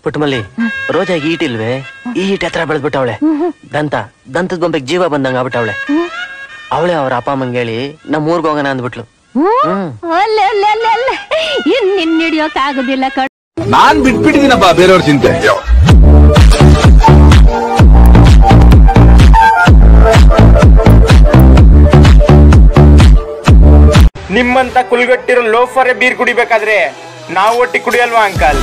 ಪುಟ್ಟಮಲ್ಲಿ ರೋಜಾ ಈಟಿಲ್ವೇ ಈ ಈಟ್ ಹತ್ರ ಬೆಳೆದ್ಬಿಟ್ಟವಳೆ ದಂತ ದಂತದ ಗೊಂಬೆಗೆ ಜೀವ ಬಂದಂಗ ಆಗ್ಬಿಟ್ಟವಳೆ ಅವಳೆ ಅವ್ರ ಅಪ್ಪ ಅಮ್ಮಂಗ್ ಹೇಳಿ ನಮ್ಮ ಊರ್ಗ್ ಹೋಗೋಣ ಅಂದ್ಬಿಟ್ಲು ಹ್ಮ್ ಅಲ್ಲೆ ಅಲ್ಲೆ ಅಲ್ಲೆ ಅಲ್ಲೆ ಇನ್ ನಿನ್ ಹಿಡಿಯೋಕ್ ಆಗುದಿಲ್ಲ ಕಣ್ ನಾನ್ ಬಿಟ್ಬಿಟ್ಟಿದ್ದೀನಪ್ಪ ಬೇರೆಯವ್ರ ಚಿಂತೆ ನಿಮ್ಮಂತ ಕುಲ್ಗಟ್ಟಿರೋ ಲೋಫರೇ ಬೀರ್ ಕುಡಿಬೇಕಾದ್ರೆ ನಾವು ಒಟ್ಟಿ ಕುಡಿಯಲ್ವಾ ಅಂಕಲ್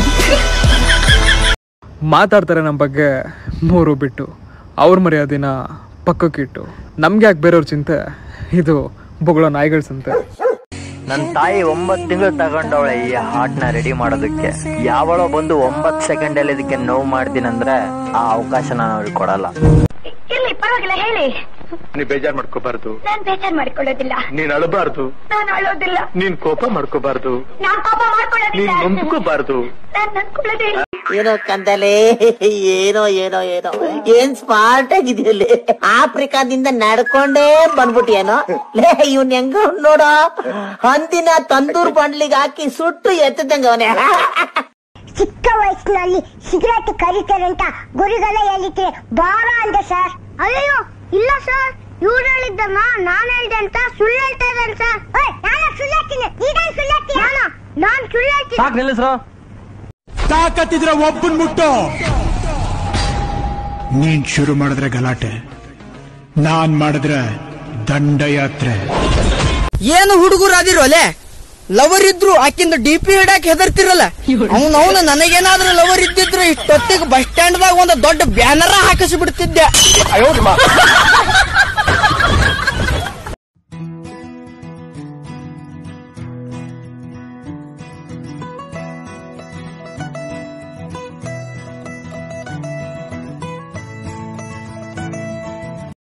ಮಾತಾಡ್ತಾರೆ ನಮ್ಮ ಬಗ್ಗೆ ಮೂರು ಬಿಟ್ಟು ಅವ್ರ ಮರ್ಯಾದಿನ ಪಕ್ಕಕ್ಕಿಟ್ಟು ನಮ್ಗೆ ಯಾಕೆ ಬೇರೆಯವ್ರ ಚಿಂತೆ ಇದು ಬೊಗಳೋ ನಾಯಿಗಳ ಸಂತೆ ನನ್ ತಾಯಿ ಒಂಬತ್ ತಿಂಗಳು ತಗೊಂಡವಳೆ ಈ ಹಾಟ್ನ ರೆಡಿ ಮಾಡೋದಕ್ಕೆ ಯಾವಳೋ ಬಂದು ಒಂಬತ್ ಸೆಕೆಂಡ್ ಅಲ್ಲಿ ಇದಕ್ಕೆ ನೋವು ಮಾಡ್ತೀನಂದ್ರೆ ಆ ಅವಕಾಶ ನಾನು ಅವ್ರಿಗೆ ಕೊಡಲ್ಲ ಇರ್ಲಿ ಪರವಾಗಿಲ್ಲ ಹೇಳಿ ನೀ ಬೇಜಾರ್ ಮಾಡ್ಕೋಬಾರ್ದು ನಾನ್ ಬೇಜಾರ್ ಮಾಡ್ಕೊಳ್ಳೋದಿಲ್ಲ ನೀನ್ ಅಳಬಾರ್ದು ನಾನ್ ಅಳೋದಿಲ್ಲ ನೀನ್ ಕೋಪ ಮಾಡ್ಕೋಬಾರ್ದು ನಾನ್ ಪಾಪ ಮಾಡ್ಕೊಳ್ಳೋದಿಲ್ಲ ನೀನ್ ನೊಂದ್ಕೋಬಾರ್ದು ನಾನ್ ನನ್ಕೊಳ್ಳೋದೇ ಇಲ್ಲ ಏನೋ ಕಂದಲೆ ಏನೋ ಏನೋ ಏನೋ ಏನ್ ಸ್ಮಾರ್ಟ್ ಆಗಿದೆಯಲ್ಲಿ ಆಫ್ರಿಕಾದಿಂದ ನಡ್ಕೊಂಡೇ ಬಂದ್ಬಿಟ್ಟಿಯೇನೋ ಲೇ ಇವ್ನ್ ಹೆಂಗ ನೋಡೋ ಹಂದಿನ ತಂದೂರ್ ಬಂಡ್ಲಿಗೆ ಹಾಕಿ ಸುಟ್ಟು ಎತ್ತದಂಗ ಅವನೇ ಚಿಕ್ಕ ವಯಸ್ಸಿನಲ್ಲಿ ಸಿಗರೇಟ್ ಕರೀತಾರೆ ಅಂತ ಗುರುಗಳ ಹೇಳಿಕೆ ಬಾರ ಅಂದೆ ಸರ್ ಅಯ್ಯೋ ಇಲ್ಲ ಸರ್ ಇವ್ರು ಹೇಳಿದ್ದಮ್ಮ ನಾನ್ ಹೇಳ್ದೆ ಅಂತ ಸುಳ್ಳು ಹೇಳ್ತಾ ಇದ್ದಾನೆ ಸರ್ ನಾನು ಸುಳ್ಳು ಹೇಳ್ತೀನಿ ನೀನೇನ್ ಸುಳ್ಳು ಹೇಳ್ತೀಯ ನಾನ್ ಸುಳ್ಳು ಹೇಳ್ತೀನಿ ತಾಕತ್ತಿದ್ರೆ ಒಬ್ಬನ್ ಮುಟ್ಟು ನೀನ್ ಶುರು ಮಾಡಿದ್ರೆ ಗಲಾಟೆ ನಾನ್ ಮಾಡಿದ್ರೆ ದಂಡಯಾತ್ರೆ ಏನು ಹುಡುಗರು ಅದಿರೋಲೆ ಲವರ್ ಇದ್ರು ಆಕಿಂದ ಡಿ ಪಿ ಹಿಡಕ್ ಹೆದರ್ತಿರಲ್ಲ ಅವ್ನ ಅವನು ನನಗೇನಾದ್ರೂ ಲವರ್ ಇದ್ದಿದ್ರು ಇಷ್ಟೊತ್ತಿಗೆ ಬಸ್ ಸ್ಟ್ಯಾಂಡ್ ದಾಗ ಒಂದು ದೊಡ್ಡ ಬ್ಯಾನರ ಹಾಕಿಸಿ ಬಿಡ್ತಿದ್ದೆ